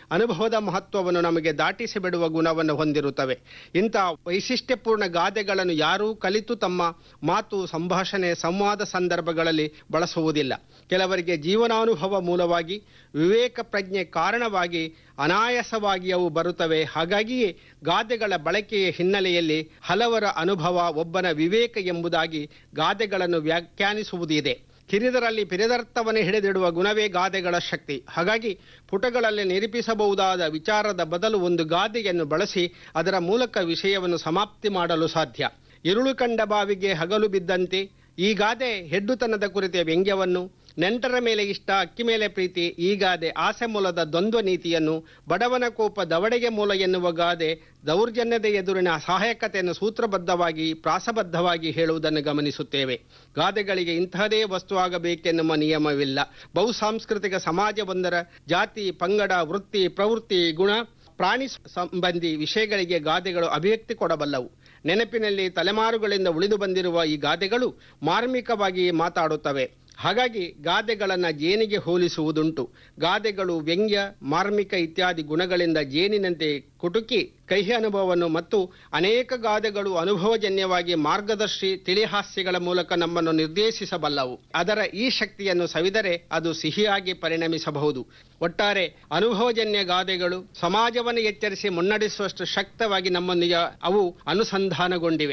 ಅನುಭವದ ಮಹತ್ವವನ್ನು ನಮಗೆ ದಾಟಿಸಿ ಬಿಡುವ ಗುಣವನ್ನು ಹೊಂದಿರುತ್ತವೆ ಇಂಥ ವೈಶಿಷ್ಟ್ಯಪೂರ್ಣ ಗಾದೆಗಳನ್ನು ಯಾರೂ ಕಲಿತು ತಮ್ಮ ಮಾತು ಸಂಭಾಷಣೆ ಸಂವಾದ ಸಂದರ್ಭಗಳಲ್ಲಿ ಬಳಸುವುದಿಲ್ಲ ಕೆಲವರಿಗೆ ಜೀವನಾನುಭವ ಮೂಲವಾಗಿ ವಿವೇಕ ಪ್ರಜ್ಞೆ ಕಾರಣವಾಗಿ ಅನಾಯಾಸವಾಗಿ ಅವು ಬರುತ್ತವೆ ಹಾಗಾಗಿಯೇ ಗಾದೆಗಳ ಬಳಕೆಯ ಹಿನ್ನೆಲೆಯಲ್ಲಿ ಹಲವರ ಅನುಭವ ಒಬ್ಬನ ವಿವೇಕ ಎಂಬುದಾಗಿ ಗಾದೆಗಳನ್ನು ವ್ಯಾಖ್ಯಾನಿಸುವುದಿದೆ ಕಿರಿದರಲ್ಲಿ ಪಿರಿದರ್ಥವನ್ನು ಹಿಡಿದಿಡುವ ಗುಣವೇ ಗಾದೆಗಳ ಶಕ್ತಿ ಹಾಗಾಗಿ ಪುಟಗಳಲ್ಲಿ ನಿರೂಪಿಸಬಹುದಾದ ವಿಚಾರದ ಬದಲು ಒಂದು ಗಾದೆಯನ್ನು ಬಳಸಿ ಅದರ ಮೂಲಕ ವಿಷಯವನ್ನು ಸಮಾಪ್ತಿ ಮಾಡಲು ಸಾಧ್ಯ ಇರುಳು ಕಂಡ ಬಾವಿಗೆ ಹಗಲು ಬಿದ್ದಂತೆ ಈ ಗಾದೆ ಹೆಡ್ಡುತನದ ಕುರಿತ ವ್ಯಂಗ್ಯವನ್ನು ನೆಂಟರ ಮೇಲೆ ಇಷ್ಟ ಅಕ್ಕಿ ಮೇಲೆ ಪ್ರೀತಿ ಈ ಗಾದೆ ಆಸೆ ಮೂಲದ ದ್ವಂದ್ವ ನೀತಿಯನ್ನು ಬಡವನ ಕೋಪ ದವಡೆಗೆ ಮೂಲ ಎನ್ನುವ ಗಾದೆ ದೌರ್ಜನ್ಯದ ಎದುರಿನ ಸಹಾಯಕತೆಯನ್ನು ಸೂತ್ರಬದ್ಧವಾಗಿ ಪ್ರಾಸಬದ್ಧವಾಗಿ ಹೇಳುವುದನ್ನು ಗಮನಿಸುತ್ತೇವೆ ಗಾದೆಗಳಿಗೆ ಇಂತಹದೇ ವಸ್ತು ಆಗಬೇಕೆನ್ನುವ ನಿಯಮವಿಲ್ಲ ಬಹುಸಾಂಸ್ಕೃತಿಕ ಸಮಾಜವೊಂದರ ಜಾತಿ ಪಂಗಡ ವೃತ್ತಿ ಪ್ರವೃತ್ತಿ ಗುಣ ಪ್ರಾಣಿ ಸಂಬಂಧಿ ವಿಷಯಗಳಿಗೆ ಗಾದೆಗಳು ಅಭಿವ್ಯಕ್ತಿ ಕೊಡಬಲ್ಲವು ನೆನಪಿನಲ್ಲಿ ತಲೆಮಾರುಗಳಿಂದ ಉಳಿದು ಬಂದಿರುವ ಈ ಗಾದೆಗಳು ಮಾರ್ಮಿಕವಾಗಿ ಮಾತಾಡುತ್ತವೆ ಹಾಗಾಗಿ ಗಾದೆಗಳನ್ನು ಜೇನಿಗೆ ಹೋಲಿಸುವುದುಂಟು ಗಾದೆಗಳು ವ್ಯಂಗ್ಯ ಮಾರ್ಮಿಕ ಇತ್ಯಾದಿ ಗುಣಗಳಿಂದ ಜೇನಿನಂತೆ ಕುಟುಕಿ ಕಹಿ ಅನುಭವವನ್ನು ಮತ್ತು ಅನೇಕ ಗಾದೆಗಳು ಅನುಭವಜನ್ಯವಾಗಿ ಮಾರ್ಗದರ್ಶಿ ತಿಳಿಹಾಸ್ಯಗಳ ಮೂಲಕ ನಮ್ಮನ್ನು ನಿರ್ದೇಶಿಸಬಲ್ಲವು ಅದರ ಈ ಶಕ್ತಿಯನ್ನು ಸವಿದರೆ ಅದು ಸಿಹಿಯಾಗಿ ಪರಿಣಮಿಸಬಹುದು ಒಟ್ಟಾರೆ ಅನುಭವಜನ್ಯ ಗಾದೆಗಳು ಸಮಾಜವನ್ನು ಎಚ್ಚರಿಸಿ ಮುನ್ನಡೆಸುವಷ್ಟು ಶಕ್ತವಾಗಿ ನಮ್ಮೊಂದಿಗೆ ಅವು ಅನುಸಂಧಾನಗೊಂಡಿವೆ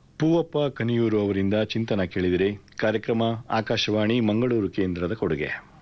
ಪೂವಪ್ಪ ಕನಿಯೂರು ಅವರಿಂದ ಚಿಂತನ ಕೇಳಿದಿರಿ ಕಾರ್ಯಕ್ರಮ ಆಕಾಶವಾಣಿ ಮಂಗಳೂರು ಕೇಂದ್ರದ ಕೊಡುಗೆ